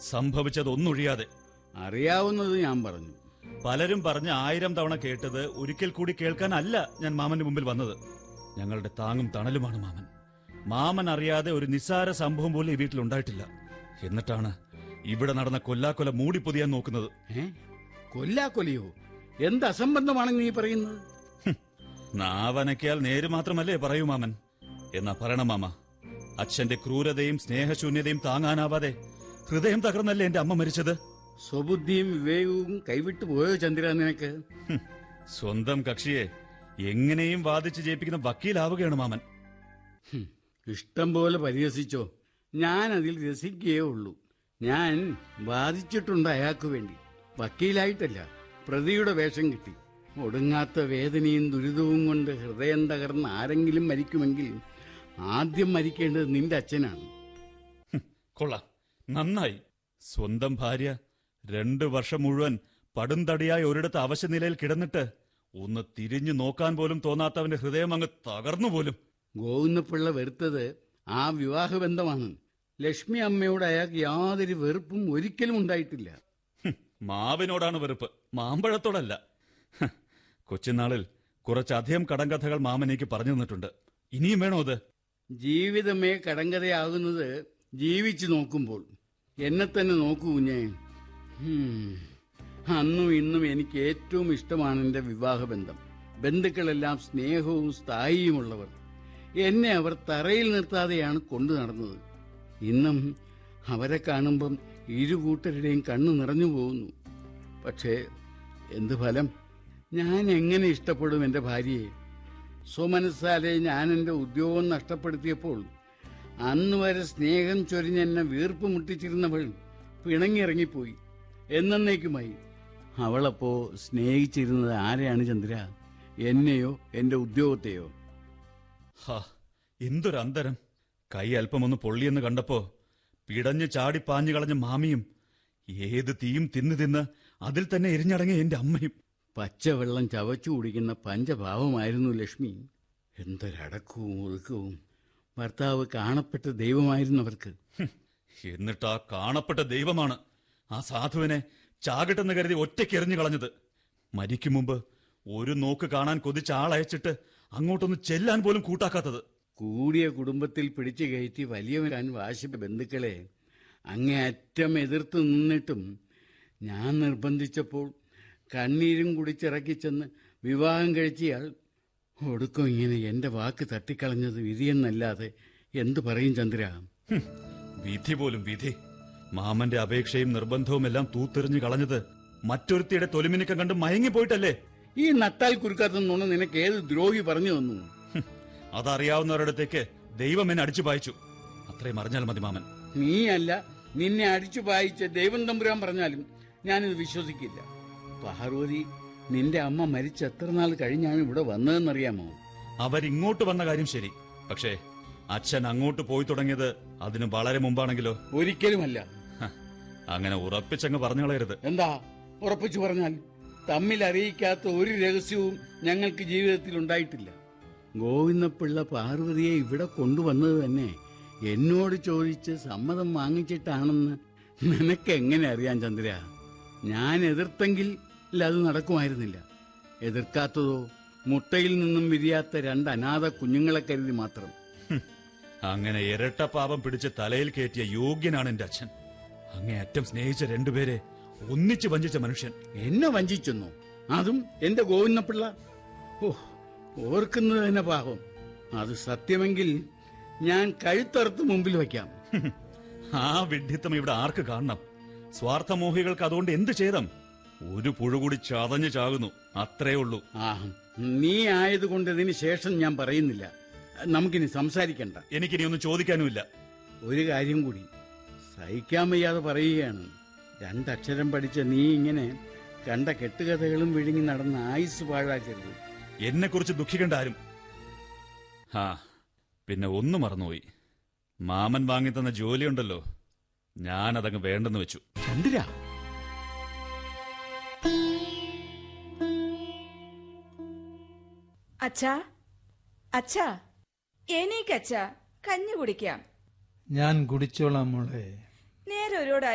സംഭവിച്ചതൊന്നൊഴിയാതെ അറിയാവുന്നത് ഞാൻ പറഞ്ഞു പലരും പറഞ്ഞ് ആയിരം തവണ കേട്ടത് ഒരിക്കൽ കൂടി കേൾക്കാനല്ല ഞാൻ മാമന്റെ മുമ്പിൽ വന്നത് ഞങ്ങളുടെ താങ്ങും തണലുമാണ് മാമൻ മാമൻ അറിയാതെ ഒരു നിസ്സാര സംഭവം പോലും ഈ വീട്ടിൽ ഉണ്ടായിട്ടില്ല എന്നിട്ടാണ് ഇവിടെ നടന്ന കൊല്ലാക്കൊല മൂടിപ്പൊതിയാൻ നോക്കുന്നത് ഏ കൊല്ലാക്കൊലയോ എന്ത് അസംബന്ധമാണ് നീ പറയുന്നത് ഹും, നാവനക്കിയാൽ നേര് മാത്രമല്ലേ പറയൂ മാമൻ എന്നാ പറയണം മാമ അച്ഛന്റെ ക്രൂരതയും സ്നേഹശൂന്യതയും താങ്ങാനാവാതെ ഹൃദയം തകർന്നല്ലേ എന്റെ അമ്മ മരിച്ചത് സ്വബുദ്ധിയും വിവേകവും കൈവിട്ടു പോയോ ചന്ദ്ര നിനക്ക് ഹും, സ്വന്തം കക്ഷിയെ എങ്ങനെയും വാദിച്ച് ജയിപ്പിക്കുന്ന വക്കീലാവുകയാണ് മാമൻ ഹും, ഇഷ്ടം പോലെ പരിഹസിച്ചോ ഞാൻ അതിൽ രസിക്കുകയേ ഉള്ളൂ ഞാൻ വാദിച്ചിട്ടുണ്ട് അയാൾക്ക് വേണ്ടി വക്കീലായിട്ടല്ല പ്രതിയുടെ വേഷം കിട്ടി ഒടുങ്ങാത്ത വേദനയും ദുരിതവും കൊണ്ട് ഹൃദയം തകർന്ന് ആരെങ്കിലും മരിക്കുമെങ്കിൽ ആദ്യം മരിക്കേണ്ടത് നിന്റെ അച്ഛനാണ് ഹും, കൊള്ളാം നന്നായി സ്വന്തം ഭാര്യ രണ്ടു വർഷം മുഴുവൻ പടുംതടിയായി ഒരിടത്ത് അവശനിലയിൽ കിടന്നിട്ട് ഒന്ന് തിരിഞ്ഞു നോക്കാൻ പോലും തോന്നാത്തവന്റെ ഹൃദയം അങ്ങ് തകർന്നു പോലും ഗോവിന്ദപിള്ള വെറുത്തത് ആ വിവാഹബന്ധമാണ് ലക്ഷ്മി അമ്മയോട് അയാൾക്ക് യാതൊരു വെറുപ്പും ഒരിക്കലും ഉണ്ടായിട്ടില്ല ഹും, മാവിനോടാണ് വെറുപ്പ് മാമ്പഴത്തോടല്ല ഹ്, കൊച്ചുനാളിൽ കുറച്ചധികം കടങ്കഥകൾ മാമനേക്ക് പറഞ്ഞു തന്നിട്ടുണ്ട് ഇനിയും വേണോ അത് ജീവിതമേ കടങ്കഥയാകുന്നത് ജീവിച്ചു നോക്കുമ്പോൾ എന്നെ തന്നെ നോക്കൂ കുഞ്ഞേ ഹും. അന്നും ഇന്നും എനിക്ക് ഏറ്റവും ഇഷ്ടമാണ് എന്റെ വിവാഹബന്ധം ബന്ധുക്കളെല്ലാം സ്നേഹവും സ്ഥായിയുമുള്ളവർ എന്നെ അവർ തറയിൽ നിർത്താതെയാണ് കൊണ്ടു നടന്നത് ഇന്നും അവരെ കാണുമ്പം ഇരു കൂട്ടരുടെയും കണ്ണു നിറഞ്ഞു പോകുന്നു പക്ഷേ എന്ത് ഫലം ഞാൻ എങ്ങനെ ഇഷ്ടപ്പെടും എന്റെ ഭാര്യയെ സ്വമനസ്സാലെ ഞാൻ എന്റെ ഉദ്യോഗം നഷ്ടപ്പെടുത്തിയപ്പോൾ അന്ന് വരെ സ്നേഹം ചൊരിഞ്ഞെന്നെ വീർപ്പ് മുട്ടിച്ചിരുന്നവൾ പിണങ്ങിയിറങ്ങിപ്പോയി എന്നേക്കുമായി അവളപ്പോ സ്നേഹിച്ചിരുന്നത് ആരെയാണ് ചന്ദ്ര എന്നെയോ എന്റെ ഉദ്യോഗത്തെയോ ഹാ എന്തൊരു അന്തരം കൈ അല്പമൊന്ന് പൊള്ളിയെന്ന് കണ്ടപ്പോ പിടഞ്ഞു ചാടി പാഞ്ഞു കളഞ്ഞ മാമിയും ഏത് തീയും തിന്നു തിന്ന് അതിൽ തന്നെ എരിഞ്ഞടങ്ങിയ എന്റെ അമ്മയും പച്ചവെള്ളം ചവച്ചു കുടിക്കുന്ന പഞ്ചഭാവമായിരുന്നു ലക്ഷ്മി എന്തൊരടക്കവും ഒതുക്കവും ഭർത്താവ് കാണപ്പെട്ട ദൈവമായിരുന്നു അവർക്ക് ഹും, എന്നിട്ട് ആ കാണപ്പെട്ട ദൈവമാണ് ആ സാധുവിനെ ചാകട്ടെന്ന് കരുതി ഒറ്റയ്ക്ക് എറിഞ്ഞു കളഞ്ഞത് മരിക്കും മുമ്പ് ഒരു നോക്ക് കാണാൻ കൊതിച്ച ആളയച്ചിട്ട് അങ്ങോട്ടൊന്ന് ചെല്ലാൻ പോലും കൂട്ടാക്കാത്തത് കൂടിയ കുടുംബത്തിൽ പിടിച്ചു കയറ്റി വലിയവരാൻ വാശി ബന്ധുക്കളെ അങ്ങേയറ്റം എതിർത്ത് നിന്നിട്ടും ഞാൻ നിർബന്ധിച്ചപ്പോൾ കണ്ണീരും കുടിച്ചിറക്കി ചെന്ന് വിവാഹം കഴിച്ചയാൾ ഒടുക്കം ഇങ്ങനെ എന്റെ വാക്ക് തട്ടിക്കളഞ്ഞത് വിധിയെന്നല്ലാതെ എന്തു പറയും ചന്ദ്ര ഹും, വിധി പോലും വിധി മാമന്റെ അപേക്ഷയും നിർബന്ധവും എല്ലാം തൂത്തെറിഞ്ഞു കളഞ്ഞത് മറ്റൊരുത്തിയുടെ തൊലിമിനുക്കം കണ്ട് മയങ്ങിപ്പോയിട്ടല്ലേ ഈ നട്ടാൽ കുരുക്കാത്ത നുണ നിനക്ക് ഏത് ദ്രോഹി പറഞ്ഞു തന്നു ഹും, അതറിയാവുന്നവരിടത്തേക്ക് ദൈവം എന്നെ അടിച്ചു പായിച്ചു അത്രയും അറിഞ്ഞാൽ മതി മാമൻ നീയല്ല നിന്നെ അടിച്ചു പായിച്ച ദൈവം തമ്പുരാൻ പറഞ്ഞാലും ഞാനിത് വിശ്വസിക്കില്ല പാർവതി നിന്റെ അമ്മ മരിച്ച എത്ര നാൾ കഴിഞ്ഞാണ് ഇവിടെ വന്നതെന്നറിയാമോ അവരിങ്ങോട്ട് വന്ന കാര്യം ശരി പക്ഷേ അച്ഛൻ അങ്ങോട്ട് പോയി തുടങ്ങിയത് അതിന് വളരെ മുമ്പാണെങ്കിലോ ഒരിക്കലുമല്ല ഹ, അങ്ങനെ ഉറപ്പിച്ചങ്ങ് പറഞ്ഞു കളയരുത് എന്താ ഉറപ്പിച്ചു പറഞ്ഞാൽ തമ്മിൽ അറിയിക്കാത്ത ഒരു രഹസ്യവും ഞങ്ങൾക്ക് ജീവിതത്തിൽ ഉണ്ടായിട്ടില്ല ഗോവിന്ദപിള്ള പാർവതിയെ ഇവിടെ കൊണ്ടുവന്നത് തന്നെ എന്നോട് ചോദിച്ച് സമ്മതം വാങ്ങിച്ചിട്ടാണെന്ന് നിനക്ക് എങ്ങനെ അറിയാൻ ചന്ദ്ര ഞാൻ എതിർത്തെങ്കിൽ അത് നടക്കുമായിരുന്നില്ല എതിർക്കാത്തതോ മുട്ടയിൽ നിന്നും വിരിയാത്ത രണ്ട് അനാഥ കുഞ്ഞുങ്ങളെ കരുതി മാത്രം ഹും, അങ്ങനെ ഇരട്ട പാപം പിടിച്ച് തലയിൽ കയറ്റിയ യോഗ്യനാണ് എന്റെ അച്ഛൻ അങ്ങേയറ്റം സ്നേഹിച്ച രണ്ടുപേരെ ഒന്നിച്ച് വഞ്ചിച്ച മനുഷ്യൻ എന്നെ വഞ്ചിച്ചെന്നോ അതും എന്റെ ഗോവിന്ദപിള്ള ഓ ഓർക്കുന്നത് തന്നെ പാപം അത് സത്യമെങ്കിൽ ഞാൻ കഴുത്തറുത്ത് മുമ്പിൽ വയ്ക്കാം ഹും, ആ വിഡ്ഢിത്തം ഇവിടെ ആർക്ക് കാണണം സ്വാർത്ഥമോഹികൾക്ക് അതുകൊണ്ട് എന്ത് ചെയ്തം ഒരു പുഴ കൂടി ചതഞ്ഞു ചാകുന്നു അത്രേ ഉള്ളൂ ആ നീ ആയതുകൊണ്ട് ഇതിന് ശേഷം ഞാൻ പറയുന്നില്ല നമുക്കിനി സംസാരിക്കണ്ട എനിക്കിനി ഒന്നും ചോദിക്കാനുമില്ല ഒരു കാര്യം കൂടി സഹിക്കാൻ വയ്യാതെ പറയുകയാണ് രണ്ടക്ഷരം പഠിച്ച നീ ഇങ്ങനെ കണ്ട കെട്ടുകഥകളും വിഴുങ്ങി നടന്ന ആയുസ് പാഴാക്കരുത് എന്നെ കുറിച്ച് ദുഃഖിക്കേണ്ട ആരും ആ പിന്നെ ഒന്ന് മറന്നുപോയി മാമൻ വാങ്ങിത്തന്ന ജോലിയുണ്ടല്ലോ ഞാനതങ്ങ് വേണ്ടെന്ന് വെച്ചു ചന്ദ്ര അച്ഛാ അച്ഛാ എനിക്കച്ഛാ കഞ്ഞി കുടിക്കാം ഞാൻ കുടിച്ചോളാം മോളെ നേരെ ഒരുപാട്